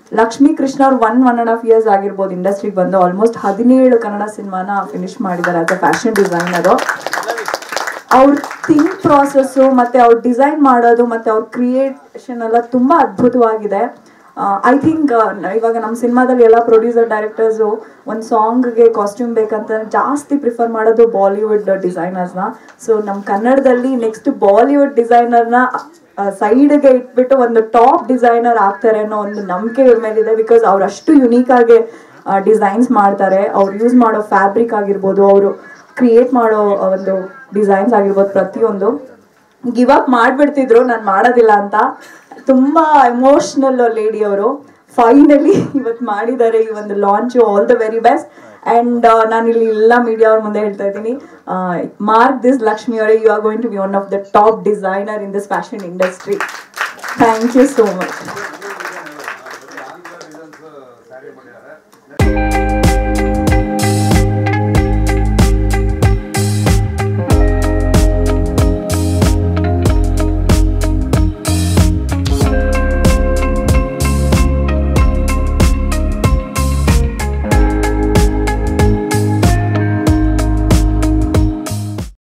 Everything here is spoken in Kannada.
ಲಕ್ಷ್ಮೀ ಕೃಷ್ಣ ಅವ್ರು one one and half years ಆಗಿರ್ಬೋದು ಇಂಡಸ್ಟ್ರಿಗೆ ಬಂದು ಆಲ್ಮೋಸ್ಟ್ ಹದಿನೇಳು ಕನ್ನಡ ಸಿನಿಮಾನ ಫಿನಿಶ್ ಮಾಡಿದ್ದಾರೆ ಆಸ್ ಅ ಫ್ಯಾಷನ್ ಡಿಸೈನರು ಅವ್ರ ಥಿಂಕ್ ಪ್ರಾಸೆಸ್ಸು ಮತ್ತೆ ಅವ್ರು ಡಿಸೈನ್ ಮಾಡೋದು ಮತ್ತೆ ಅವ್ರ ಕ್ರಿಯೇಷನ್ ಎಲ್ಲ ತುಂಬ ಅದ್ಭುತವಾಗಿದೆ ಐ ಥಿಂಕ್ ಇವಾಗ ನಮ್ಮ ಸಿನಿಮಾದಲ್ಲಿ ಎಲ್ಲ ಪ್ರೊಡ್ಯೂಸರ್ ಡೈರೆಕ್ಟರ್ಸು ಒಂದು ಸಾಂಗ್ಗೆ ಕಾಸ್ಟ್ಯೂಮ್ ಬೇಕಂತ ಜಾಸ್ತಿ ಪ್ರಿಫರ್ ಮಾಡೋದು ಬಾಲಿವುಡ್ ಡಿಸೈನರ್ಸ್ನ ಸೊ ನಮ್ಮ ಕನ್ನಡದಲ್ಲಿ ನೆಕ್ಸ್ಟ್ ಬಾಲಿವುಡ್ ಡಿಸೈನರ್ನ ಸೈಡ್ಗೆ ಇಟ್ಬಿಟ್ಟು ಒಂದು ಟಾಪ್ ಡಿಸೈನರ್ ಆಗ್ತಾರೆ ಅನ್ನೋ ಒಂದು ನಂಬಿಕೆ ಇವ್ರ ಮೇಲಿದೆ ಬಿಕಾಸ್ ಅವ್ರು ಅಷ್ಟು ಯುನೀಕ್ ಆಗಿ ಡಿಸೈನ್ಸ್ ಮಾಡ್ತಾರೆ ಅವ್ರು ಯೂಸ್ ಮಾಡೋ ಫ್ಯಾಬ್ರಿಕ್ ಆಗಿರ್ಬೋದು ಅವರು ಕ್ರಿಯೇಟ್ ಮಾಡೋ ಒಂದು ಡಿಸೈನ್ಸ್ ಆಗಿರ್ಬೋದು ಪ್ರತಿಯೊಂದು ಗಿವ್ ಅಪ್ ಮಾಡ್ಬಿಡ್ತಿದ್ರು ನಾನು ಮಾಡೋದಿಲ್ಲ ಅಂತ ತುಂಬಾ ಎಮೋಷ್ನಲ್ ಲೇಡಿ ಅವರು ಫೈನಲಿ ಇವತ್ತು ಮಾಡಿದ್ದಾರೆ ಈ ಒಂದು launch all the very best and ನಾನು ಇಲ್ಲಿ ಎಲ್ಲ ಮೀಡಿಯಾ ಅವ್ರ ಮುಂದೆ ಹೇಳ್ತಾ ಇದ್ದೀನಿ ಮಾರ್ಕ್ ದಿಸ್ ಲಕ್ಷ್ಮಿ ಅವರೇ you are going to be one of the top designer in this fashion industry thank you so much